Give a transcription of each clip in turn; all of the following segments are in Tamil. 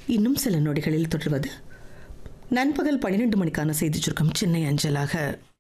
இன்னும் சில நொடிகளில் தொடர்வது நண்பகல் பன்னிரண்டு மணிக்கான செய்திச் சுருக்கம் சென்னை அஞ்சலாக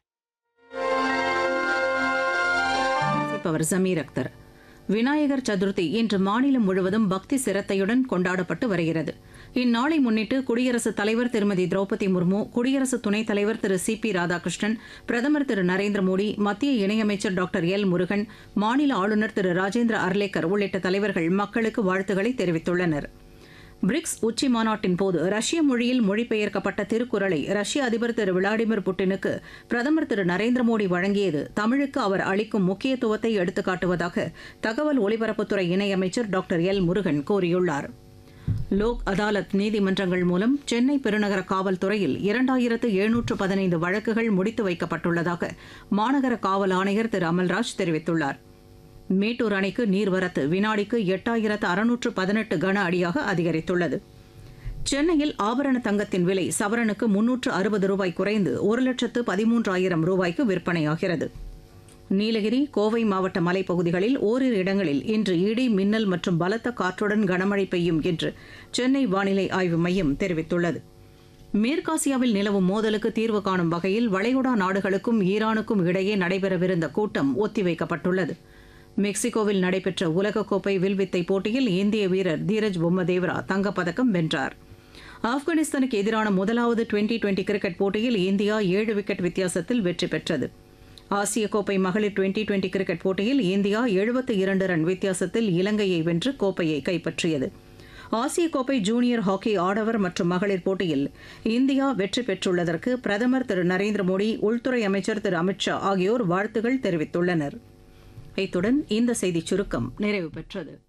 வாசிப்பவர் ஜமீர் அக்தர் விநாயகர் சதுர்த்தி இன்று மாநிலம் முழுவதும் பக்தி சிரத்தையுடன் கொண்டாடப்பட்டு வருகிறது இந்நாளை முன்னிட்டு குடியரசுத் தலைவர் திருமதி திரௌபதி முர்மு குடியரசு துணைத் தலைவர் திரு சி பி ராதாகிருஷ்ணன் பிரதமர் திரு நரேந்திர மோடி மத்திய இணையமைச்சர் டாக்டர் எல் முருகன் மாநில ஆளுநர் திரு ராஜேந்திர அர்லேக்கர் உள்ளிட்ட தலைவர்கள் மக்களுக்கு வாழ்த்துக்களை தெரிவித்துள்ளனர் பிரிக்ஸ் உச்சி மாநாட்டின் போது ரஷ்ய மொழியில் மொழிபெயர்க்கப்பட்ட திருக்குறளை ரஷ்ய அதிபர் திரு விளாடிமிர் புட்டினுக்கு பிரதமர் திரு நரேந்திர மோடி வழங்கியது தமிழுக்கு அவர் அளிக்கும் முக்கியத்துவத்தை எடுத்துக்காட்டுவதாக தகவல் ஒலிபரப்புத்துறை இணையமைச்சர் டாக்டர் எல் முருகன் கூறியுள்ளார் லோக் அதாலத் நீதிமன்றங்கள் மூலம் சென்னை பெருநகர காவல்துறையில் இரண்டாயிரத்து எழுநூற்று பதினைந்து வழக்குகள் முடித்து வைக்கப்பட்டுள்ளதாக மாநகர காவல் ஆணையர் திரு அமல்ராஜ் தெரிவித்துள்ளார் மேட்டூர் அணைக்கு நீர்வரத்து வினாடிக்கு எட்டாயிரத்து அறுநூற்று பதினெட்டு கன அடியாக அதிகரித்துள்ளது சென்னையில் ஆபரண தங்கத்தின் விலை சவரனுக்கு முன்னூற்று அறுபது ரூபாய் குறைந்து ஒரு லட்சத்து பதிமூன்றாயிரம் ரூபாய்க்கு விற்பனையாகிறது நீலகிரி கோவை மாவட்ட மலைப்பகுதிகளில் ஓரிரு இடங்களில் இன்று இடி மின்னல் மற்றும் பலத்த காற்றுடன் கனமழை பெய்யும் என்று சென்னை வானிலை ஆய்வு மையம் தெரிவித்துள்ளது மேற்காசியாவில் நிலவும் மோதலுக்கு தீர்வு காணும் வகையில் வளைகுடா நாடுகளுக்கும் ஈரானுக்கும் இடையே நடைபெறவிருந்த கூட்டம் ஒத்திவைக்கப்பட்டுள்ளது மெக்சிகோவில் நடைபெற்ற உலகக்கோப்பை வில்வித்தை போட்டியில் இந்திய வீரர் தீரஜ் பொம்மதேவரா தங்கப்பதக்கம் வென்றார் ஆப்கானிஸ்தானுக்கு எதிரான முதலாவது டுவெண்டி டுவெண்டி கிரிக்கெட் போட்டியில் இந்தியா ஏழு விக்கெட் வித்தியாசத்தில் வெற்றி பெற்றது ஆசிய கோப்பை மகளிர் டுவெண்டி டுவெண்டி கிரிக்கெட் போட்டியில் இந்தியா எழுபத்தி இரண்டு ரன் வித்தியாசத்தில் இலங்கையை வென்று கோப்பையை கைப்பற்றியது ஆசிய கோப்பை ஜூனியர் ஹாக்கி ஆடவர் மற்றும் மகளிர் போட்டியில் இந்தியா வெற்றி பெற்றுள்ளதற்கு பிரதமர் திரு நரேந்திர மோடி உள்துறை அமைச்சர் திரு அமித்ஷா ஆகியோர் வாழ்த்துகள் தெரிவித்துள்ளனர் இத்துடன் இந்த செய்திச் சுருக்கம் நிறைவு பெற்றது